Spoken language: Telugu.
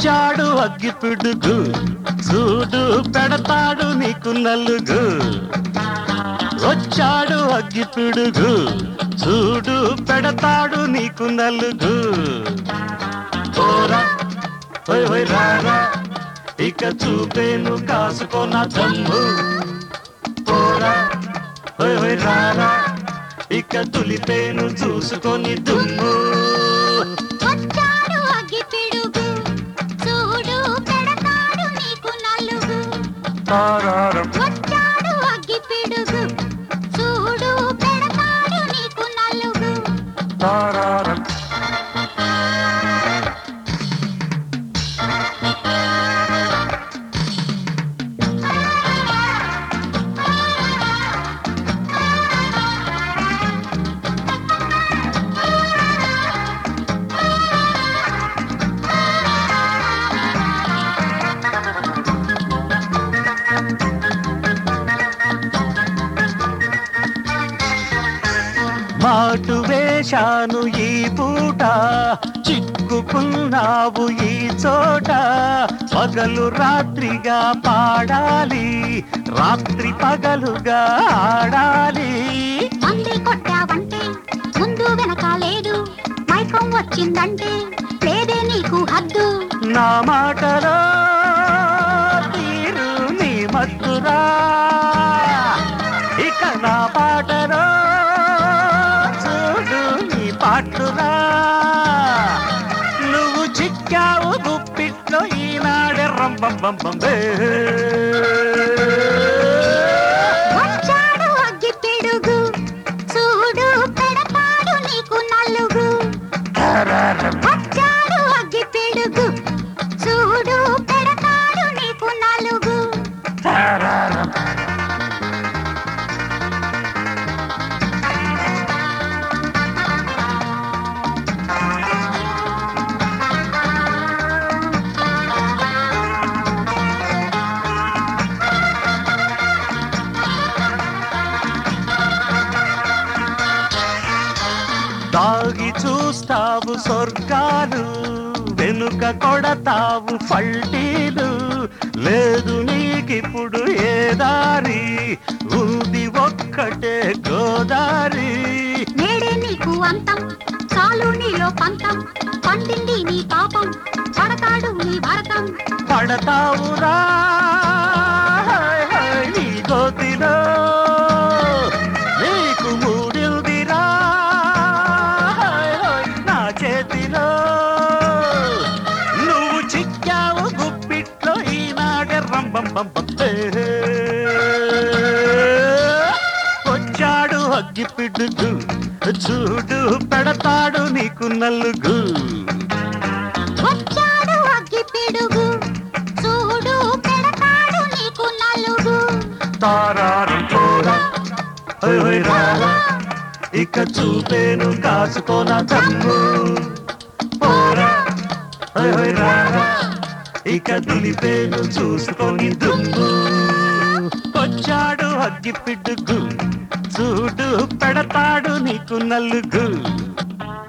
వచ్చాడు అగ్గి పిడుగు చూడు పెడతాడు నీకు నలుగు వచ్చాడు అగ్గి పిడుగు చూడు పెడతాడు నీకు నలుగు పోరా హోయ్ హోయ్ రారా ఇక చూపేను కాసుకోన దమ్ము పోరా హోయ్ హోయ్ రారా ఇక తులిపేను చూసుకొని దుమ్ము వచ్చాడు అగ్గి పిడుగు చూడు పెడతాడు నీకు నలుగు తారారం వచ్చాడు అగ్గి పిడుగు చూడు పెడతాడు నీకు నలుగు తారారం మాటు వేశాను ఈ పూట చిక్కుకున్నావు ఈ చోట పగలు రాత్రిగా పాడాలి రాత్రి పగలుగా ఆడాలి మంది కొట్టావంటే ముందు వెనక లేదు మైకం వచ్చిందంటే లేదే నీకు హద్దు నా మాటలో తీరు నీ మత్తురా ఇక నా పాటలో చూడు నీ పాటురా నువ్వు చిక్కావు గుప్పిట్లో ఈనాడే రంబంబంబే వచ్చాడు అగ్గి పిడుగు చూడు పెడతాడు నీకు నలుగు వచ్చాడు అగ్గి పిడుగు చూడు పెడతాడు నీకు నలుగు దాగి చూస్తావు స్వర్గాలు వెనుక కొడతావు పల్టీలు లేదు నీకిప్పుడు ఏ దారి ఉంది ఒక్కటే గోదారి నేడే నీకు అంతం చాలు నీలో పంతం పండింది నీ పాపం పడతాడు నీ భరతం పడతావురా హాయ్ హాయ్ నీ గోతిలో నీకు మూడిందిరా హాయ్ హాయ్ నా చేతిలో నువ్వు చిక్కావు గుప్పిట్లో ఈనాడే రంబం బంబం వచ్చాడు అగ్గి పిడుగు చూడు పెడతాడు నీకు నలుగు వచ్చాడు అగ్గి పిడుగు చూడు పెడతాడు నీకు నలుగు తారారం పోరా హోయ్ హోయ్ రారా ఇక చూపేను కాసుకోన దమ్ము పోరా హోయ్ హోయ్ రారా ఇక దులిపేను చూసుకొని దుమ్ము వచ్చాడు అగ్గి పిడుగు చూడు పెడతాడు నీకు నలుగు